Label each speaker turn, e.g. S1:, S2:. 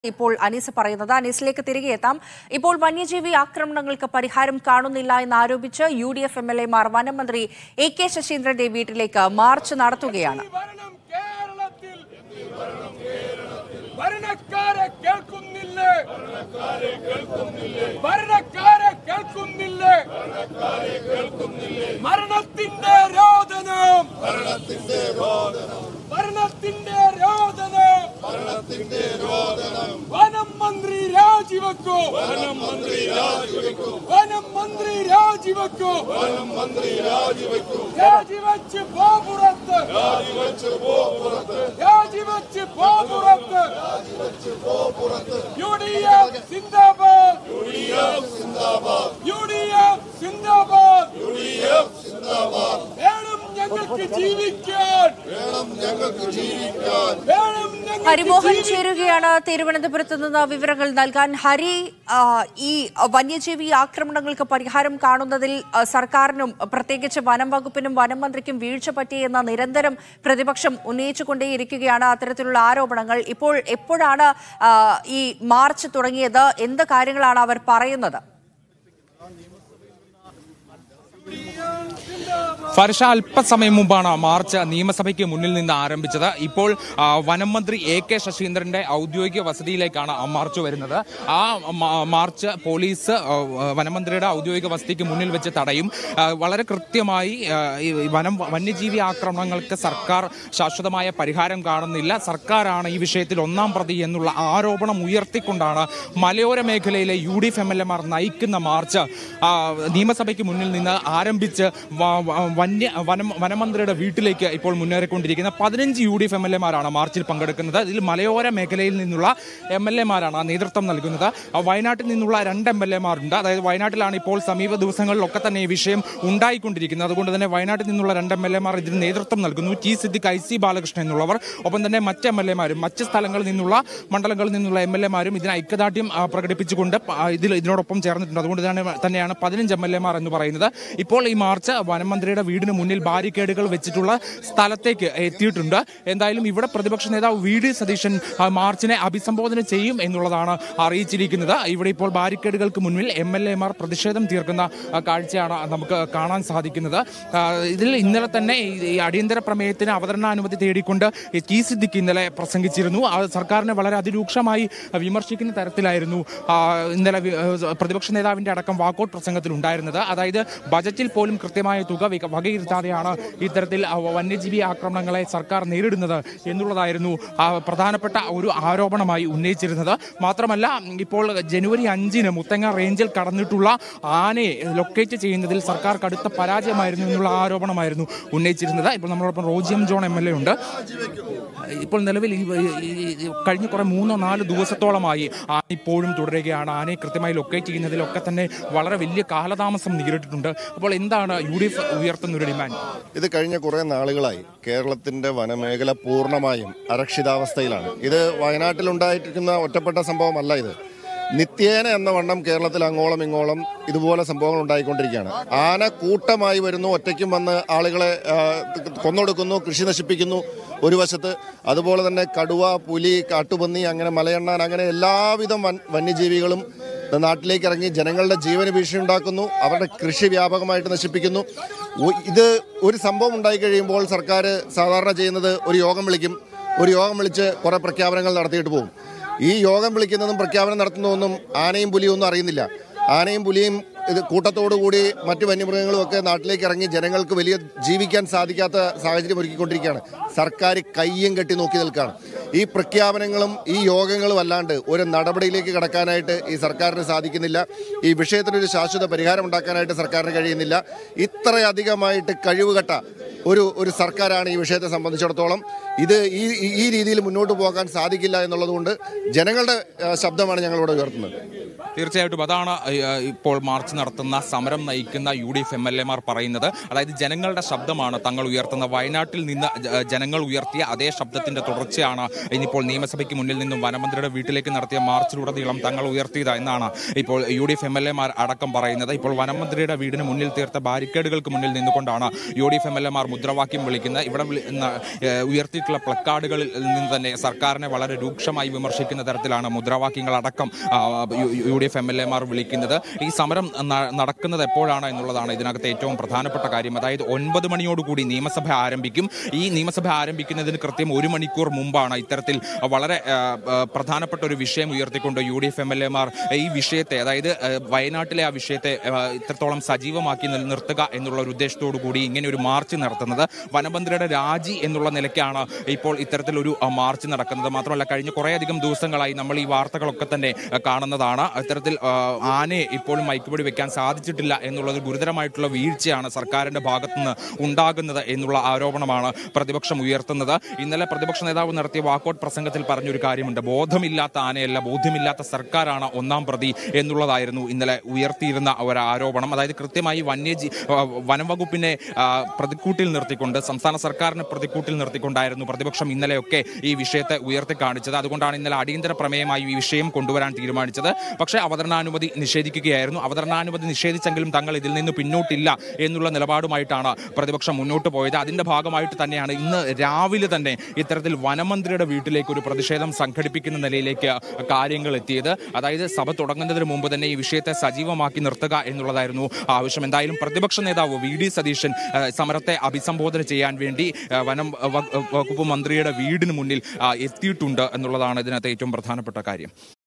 S1: ഇപ്പോൾ അനീസ് പറയുന്നത് അനീസിലേക്ക് തിരികെ എത്താം ഇപ്പോൾ വന്യജീവി ആക്രമണങ്ങൾക്ക് പരിഹാരം കാണുന്നില്ല എന്നാരോപിച്ച് U D F M L എമാർ വനമന്ത്രി എ കെ ശശീന്ദ്രന്റെ വീട്ടിലേക്ക് മാർച്ച് നടത്തുകയാണ്
S2: ഭരണം കേരളത്തിൽ ഭരണക്കാരെ കേൾക്കുന്നില്ലേ ഭരണക്കാരെ കേൾക്കുന്നില്ലേ മരണത്തിന്റെ രോദനം ഭരണത്തിന്റെ രോദനം വനം മന്ത്രി രാജിവെക്കൂ വനം മന്ത്രി രാജിവെക്കൂ വനം മന്ത്രി രാജിവെക്കൂ വനം മന്ത്രി രാജിവെക്കൂ രാജിവെച്ച് പോ പുറത്ത് രാജിവെച്ച് പോ പുറത്ത് രാജിവെച്ച് പോ പുറത്ത് രാജിവെച്ച് പോ പുറത്ത് യു ഡി എഫ് സിന്ദാബാദ് യു ഡി എഫ് സിന്ദാബാദ് യു ഡി എഫ് സിന്ദാബാദ് യു ഡി എഫ് സിന്ദാബാദ് വേണം ഞങ്ങൾക്ക് ജീവിക്കാൻ വേണം ഞങ്ങൾക്ക് ജീവിക്കാൻ വേണം ഞങ്ങൾക്ക്
S1: ഹരിമോഹൻ ചേരുകയാണ് തിരുവനന്തപുരത്ത് നിന്ന് വിവരങ്ങൾ നൽകാൻ ഹരി ആ, ഈ വന്യജീവി ആക്രമണങ്ങൾക്ക് പരിഹാരം കാണുന്നതിൽ ആ, സർക്കാരിനും പ്രത്യേകിച്ച് വനം വകുപ്പിനും വനം മന്ത്രിക്കും വീഴ്ച പറ്റിയെന്ന നിരന്തരം പ്രതിപക്ഷം ഉന്നയിച്ചുകൊണ്ടേയിരിക്കുകയാണ് അത്തരത്തിലുള്ള ആരോപണങ്ങൾ ഇപ്പോൾ എപ്പോഴാണ് ആ, ഈ മാർച്ച് തുടങ്ങിയത് എന്ത് കാര്യങ്ങളാണ് അവർ പറയുന്നത്
S3: ഫർഷ അല്പസമയം മുമ്പാണ് മാർച്ച് നിയമസഭയ്ക്ക് മുന്നിൽ നിന്ന് ആരംഭിച്ചത് ഇപ്പോൾ ആ, വനം മന്ത്രി എ കെ ശശീന്ദ്രന്റെ ഔദ്യോഗിക വസതിയിലേക്കാണ് ആ മാർച്ച് വരുന്നത് ആ മാ- മാർച്ച് പോലീസ് ആ, വനമന്ത്രിയുടെ ഔദ്യോഗിക വസതിക്ക് മുന്നിൽ വെച്ച് തടയും ആ, വളരെ കൃത്യമായി ആ, ഈ വനം വന്യജീവി ആക്രമണങ്ങൾക്ക് സർക്കാർ ശാശ്വതമായ പരിഹാരം കാണുന്നില്ല സർക്കാരാണ് ഈ വിഷയത്തിൽ ഒന്നാം പ്രതി എന്നുള്ള ആരോപണം ഉയർത്തിക്കൊണ്ടാണ് മലയോര മേഖലയിലെ U D F M L എമാർ നയിക്കുന്ന മാർച്ച് ആ, നിയമസഭയ്ക്ക് മുന്നിൽ നിന്ന് ആരംഭിച്ച് വ- വ- വന്യ വനം വനമന്ത്രിയുടെ വീട്ടിലേക്ക് ഇപ്പോൾ മുന്നേറിക്കൊണ്ടിരിക്കുന്ന പതിനഞ്ച് U D F M L എമാരാണ് മാർച്ചിൽ പങ്കെടുക്കുന്നത് ഇതിൽ മലയോര മേഖലയിൽ നിന്നുള്ള എം എൽ എമാരാണ് നേതൃത്വം നൽകുന്നത് ആ, വയനാട്ടിൽ നിന്നുള്ള രണ്ട് എം എൽ എമാരുണ്ട് അതായത് വയനാട്ടിലാണ് ഇപ്പോൾ സമീപ ദിവസങ്ങളിലൊക്കെ തന്നെ ഈ വിഷയം ഉണ്ടായിക്കൊണ്ടിരിക്കുന്നത് അതുകൊണ്ട് തന്നെ വയനാട്ടിൽ നിന്നുള്ള രണ്ട് എം എൽ എമാർ ഇതിന് നേതൃത്വം നൽകുന്നു T Siddique I C Balakrishnan എന്നുള്ളവർ ഒപ്പം തന്നെ മറ്റ് എം എൽ എമാരും മറ്റ് സ്ഥലങ്ങളിൽ നിന്നുള്ള മണ്ഡലങ്ങളിൽ നിന്നുള്ള എം എൽ എമാരും ഇതിന് ഐക്യദാർഢ്യം ആ, പ്രകടിപ്പിച്ചുകൊണ്ട് പ- ആ, ഇതിൽ ഇതിനോടൊപ്പം ചേർന്നിട്ടുണ്ട് അതുകൊണ്ട് തന്നെ തന്നെയാണ് പതിനഞ്ച് എം എൽ എമാർ എന്ന് പറയുന്നത് ഇപ്പോൾ ഈ മാർച്ച് വനമന്ത്രിയുടെ വീടിന് മുന്നിൽ ബാരിക്കേഡുകൾ വെച്ചിട്ടുള്ള സ്ഥലത്തേക്ക് എത്തിയിട്ടുണ്ട് എന്തായാലും ഇവിടെ പ്രതിപക്ഷ നേതാവ് വി ഡി സതീശൻ ആ, മാർച്ചിനെ അഭിസംബോധന ചെയ്യും എന്നുള്ളതാണ് അറിയിച്ചിരിക്കുന്നത് ഇവിടെ ഇപ്പോൾ ബാരിക്കേഡുകൾക്ക് മുന്നിൽ എം എൽ എമാർ പ്രതിഷേധം തീർക്കുന്ന ആ, കാഴ്ചയാണ് നമുക്ക് കാണാൻ സാധിക്കുന്നത് ആ, ഇതിൽ ഇന്നലെ തന്നെ ഈ- ഈ അടിയന്തര പ്രമേയത്തിന് അവതരണാനുമതി തേടിക്കൊണ്ട് ഈ ടി സിദ്ദിഖ് ഇന്നലെ പ്രസംഗിച്ചിരുന്നു അത് സർക്കാരിനെ വളരെ അതിരൂക്ഷമായി വിമർശിക്കുന്ന തരത്തിലായിരുന്നു ആ, ഇന്നലെ വി- ആ, പ്രതിപക്ഷ നേതാവിന്റെ അടക്കം വാക്കൌട്ട് പ്രസംഗത്തിൽ ഉണ്ടായിരുന്നത് അതായത് ബജറ്റിൽ പോലും കൃത്യമായ തുക വിക- വകയിരുത്താതെയാണ് ഇത്തരത്തിൽ ആ, വന്യജീവി ആക്രമണങ്ങളെ സർക്കാർ നേരിടുന്നത് എന്നുള്ളതായിരുന്നു ആ, പ്രധാനപ്പെട്ട ഒരു ആരോപണമായി ഉന്നയിച്ചിരുന്നത് മാത്രമല്ല ഇപ്പോൾ ജനുവരി അഞ്ചിന് മുത്തങ്ങ റേഞ്ചിൽ കടന്നിട്ടുള്ള ആനയെ ലൊക്കേറ്റ് ചെയ്യുന്നതിൽ സർക്കാർ കടുത്ത പരാജയമായിരുന്നു എന്നുള്ള ആരോപണമായിരുന്നു ഉന്നയിച്ചിരുന്നത് ഇപ്പോൾ നമ്മളോടൊപ്പം Roji M John M L A ഉണ്ട് ഇപ്പോൾ നിലവിൽ ഈ- ഈ- ഈ കഴിഞ്ഞ കുറെ മൂന്നോ നാല് ദിവസത്തോളമായി ആന ഇപ്പോഴും തുടരുകയാണ് ആനയെ കൃത്യമായി ലൊക്കേറ്റ് ചെയ്യുന്നതിലൊക്കെ തന്നെ വളരെ വലിയ കാലതാമസം നേരിട്ടിട്ടുണ്ട് അപ്പോൾ എന്താണ് യു ഡി എഫ് ഉയർത്തുന്ന ഒരു ഡിമാൻഡ്
S4: ഇത് കഴിഞ്ഞ കുറേ നാളുകളായി കേരളത്തിന്റെ വനമേഖല പൂർണ്ണമായും അരക്ഷിതാവസ്ഥയിലാണ് ഇത് വയനാട്ടിലുണ്ടായിരിക്കുന്ന ഒറ്റപ്പെട്ട സംഭവമല്ല ഇത് നിത്യേന എന്ന വണ്ണം കേരളത്തിൽ അങ്ങോളം ഇങ്ങോളം ഇതുപോലെ സംഭവങ്ങൾ ഉണ്ടായിക്കൊണ്ടിരിക്കുകയാണ് ആന കൂട്ടമായി വരുന്നു ഒറ്റയ്ക്കും വന്ന് ആളുകളെ ആ, കൊന്നൊടുക്കുന്നു കൃഷി നശിപ്പിക്കുന്നു ഒരു വശത്ത് അതുപോലെ തന്നെ കടുവ പുലി കാട്ടുപന്നി അങ്ങനെ മലയണ്ണാൻ അങ്ങനെ എല്ലാവിധം വൻ- വന്യജീവികളും നാട്ടിലേക്ക് ഇറങ്ങി ജനങ്ങളുടെ ജീവന് ഭീഷണി ഉണ്ടാക്കുന്നു അവരുടെ കൃഷി വ്യാപകമായിട്ട് നശിപ്പിക്കുന്നു ഒ- ഇത് ഒരു സംഭവം ഉണ്ടായി കഴിയുമ്പോൾ സർക്കാർ സാധാരണ ചെയ്യുന്നത് ഒരു യോഗം വിളിക്കും ഒരു യോഗം വിളിച്ച് കുറെ പ്രഖ്യാപനങ്ങൾ നടത്തിയിട്ട് പോകും ഈ യോഗം വിളിക്കുന്നതും പ്രഖ്യാപനം നടത്തുന്നതൊന്നും ആനയും പുലിയും ഒന്നും അറിയുന്നില്ല ആനയും പുലിയും ഇത് കൂട്ടത്തോടുകൂടി മറ്റു വന്യമൃഗങ്ങളും ഒക്കെ നാട്ടിലേക്ക് ഇറങ്ങി ജനങ്ങൾക്ക് വലിയ ജീവിക്കാൻ സാധിക്കാത്ത സാഹചര്യം ഒരുക്കിക്കൊണ്ടിരിക്കുകയാണ് സർക്കാർ കയ്യും കെട്ടി നോക്കി നിൽക്കുകയാണ് ഈ പ്രഖ്യാപനങ്ങളും ഈ യോഗങ്ങളും അല്ലാണ്ട് ഒരു നടപടിയിലേക്ക് കടക്കാനായിട്ട് ഈ സർക്കാരിന് സാധിക്കുന്നില്ല ഈ വിഷയത്തിനൊരു ശാശ്വത പരിഹാരം ഉണ്ടാക്കാനായിട്ട് സർക്കാരിന് കഴിയുന്നില്ല ഇത്രയധികമായിട്ട് കഴിവുകെട്ട ഒരു ഒരു സർക്കാരാണ് ഈ വിഷയത്തെ സംബന്ധിച്ചിടത്തോളം ഇത് ഈ ഈ രീതിയിൽ മുന്നോട്ട് പോകാൻ സാധിക്കില്ല എന്നുള്ളതുകൊണ്ട് ജനങ്ങളുടെ ആ, ശബ്ദമാണ് ഞങ്ങളിവിടെ ഉയർത്തുന്നത്
S3: തീർച്ചയായിട്ടും അതാണ് ഏഹ്, ഇപ്പോൾ മാർച്ച് നടത്തുന്ന സമരം നയിക്കുന്ന U D F M L എമാർ പറയുന്നത് അതായത് ജനങ്ങളുടെ ശബ്ദമാണ് തങ്ങൾ ഉയർത്തുന്ന വയനാട്ടിൽ നിന്ന് ജ- ജനങ്ങൾ ഉയർത്തിയ അതേ ശബ്ദത്തിന്റെ തുടർച്ചയാണ് ഇനിയിപ്പോൾ നിയമസഭയ്ക്ക് മുന്നിൽ നിന്നും വനമന്ത്രിയുടെ വീട്ടിലേക്ക് നടത്തിയ മാർച്ചിലുടനീളം തങ്ങൾ ഉയർത്തിയത് എന്നാണ് ഇപ്പോൾ U D F M L എമാർ അടക്കം പറയുന്നത് ഇപ്പോൾ വനമന്ത്രിയുടെ വീടിന് മുന്നിൽ തീർത്ത ബാരിക്കേഡുകൾക്ക് മുന്നിൽ നിന്നുകൊണ്ടാണ് U D F M L എമാർ മുദ്രാവാക്യം വിളിക്കുന്നത് ഇവിടെ വിളി- ന- ഏഹ്, ഉയർത്തിയിട്ടുള്ള പ്ലക്കാർഡുകളിൽ നിന്ന് തന്നെ സർക്കാരിനെ വളരെ രൂക്ഷമായി വിമർശിക്കുന്ന തരത്തിലാണ് മുദ്രാവാക്യങ്ങൾ അടക്കം ആ, U- U D F M L എമാർ വിളിക്കുന്നത് ഈ സമരം ന- നടക്കുന്നത് എപ്പോഴാണ് എന്നുള്ളതാണ് ഇതിനകത്ത് ഏറ്റവും പ്രധാനപ്പെട്ട കാര്യം അതായത് ഒൻപത് മണിയോടുകൂടി നിയമസഭ ആരംഭിക്കും ഈ നിയമസഭ ആരംഭിക്കുന്നതിന് കൃത്യം ഒരു മണിക്കൂർ മുമ്പാണ് ഇത്തരത്തിൽ വളരെ ആ, ആ, പ്രധാനപ്പെട്ട ഒരു വിഷയം ഉയർത്തിക്കൊണ്ട് U D F M L എമാർ ഈ വിഷയത്തെ അതായത് ആ, വയനാട്ടിലെ ആ വിഷയത്തെ ആ, ഇത്രത്തോളം സജീവമാക്കി നിലനിർത്തുക എന്നുള്ള ഒരു ഉദ്ദേശത്തോടു കൂടി ഇങ്ങനെ ഒരു മാർച്ച് നടത്തുന്നത് വനമന്ത്രിയുടെ രാജി എന്നുള്ള നിലയ്ക്കാണ് ഇപ്പോൾ ഇത്തരത്തിലൊരു ആ, മാർച്ച് നടക്കുന്നത് മാത്രമല്ല കഴിഞ്ഞ കുറേയധികം ദിവസങ്ങളായി നമ്മൾ ഈ വാർത്തകളൊക്കെ തന്നെ ആ, കാണുന്നതാണ് ഇത്തരത്തിൽ ആ, ആനയെ ഇപ്പോഴും മയക്കുപിടി വെക്കാൻ സാധിച്ചിട്ടില്ല എന്നുള്ളത് ഗുരുതരമായിട്ടുള്ള വീഴ്ചയാണ് സർക്കാരിന്റെ ഭാഗത്തുനിന്ന് ഉണ്ടാകുന്നത് എന്നുള്ള ആരോപണമാണ് പ്രതിപക്ഷം ഉയർത്തുന്നത് ഇന്നലെ പ്രതിപക്ഷ നേതാവ് നടത്തിയ വാക്കൌട്ട് പ്രസംഗത്തിൽ പറഞ്ഞൊരു കാര്യമുണ്ട് ബോധമില്ലാത്ത ആനയല്ല ബോധ്യമില്ലാത്ത സർക്കാരാണ് ഒന്നാം പ്രതി എന്നുള്ളതായിരുന്നു ഇന്നലെ ഉയർത്തിയിരുന്ന ഒരു ആരോപണം അതായത് കൃത്യമായി വന്യജീ ആ, വനം വകുപ്പിനെ ആ, പ്രതിക്കൂട്ടിൽ നിർത്തിക്കൊണ്ട് സംസ്ഥാന സർക്കാരിനെ പ്രതിക്കൂട്ടിൽ നിർത്തിക്കൊണ്ടായിരുന്നു പ്രതിപക്ഷം ഇന്നലെയൊക്കെ ഈ വിഷയത്തെ ഉയർത്തി കാണിച്ചത് അതുകൊണ്ടാണ് ഇന്നലെ അടിയന്തര പ്രമേയമായി ഈ വിഷയം കൊണ്ടുവരാൻ തീരുമാനിച്ചത് പക്ഷേ അവതരണാനുമതി നിഷേധിക്കുകയായിരുന്നു അവതരണാനുമതി നിഷേധിച്ചെങ്കിലും തങ്ങൾ ഇതിൽ നിന്ന് പിന്നോട്ടില്ല എന്നുള്ള നിലപാടുമായിട്ടാണ് പ്രതിപക്ഷം മുന്നോട്ട് പോയത് അതിന്റെ ഭാഗമായിട്ട് തന്നെയാണ് ഇന്ന് രാവിലെ തന്നെ ഇത്തരത്തിൽ വനമന്ത്രിയുടെ വീട്ടിലേക്ക് ഒരു പ്രതിഷേധം സംഘടിപ്പിക്കുന്ന നിലയിലേക്ക് കാര്യങ്ങൾ എത്തിയത് അതായത് സഭ തുടങ്ങുന്നതിന് മുമ്പ് തന്നെ ഈ വിഷയത്തെ സജീവമാക്കി നിർത്തുക എന്നുള്ളതായിരുന്നു ആവശ്യം എന്തായാലും പ്രതിപക്ഷ നേതാവ് വി ഡി സതീശൻ ആ, സമരത്തെ അഭിസംബോധന ചെയ്യാൻ വേണ്ടി ആ, വനം വ- വകുപ്പ് മന്ത്രിയുടെ വീടിന് മുന്നിൽ ആ, എത്തിയിട്ടുണ്ട് എന്നുള്ളതാണ് ഇതിനകത്ത് ഏറ്റവും പ്രധാനപ്പെട്ട കാര്യം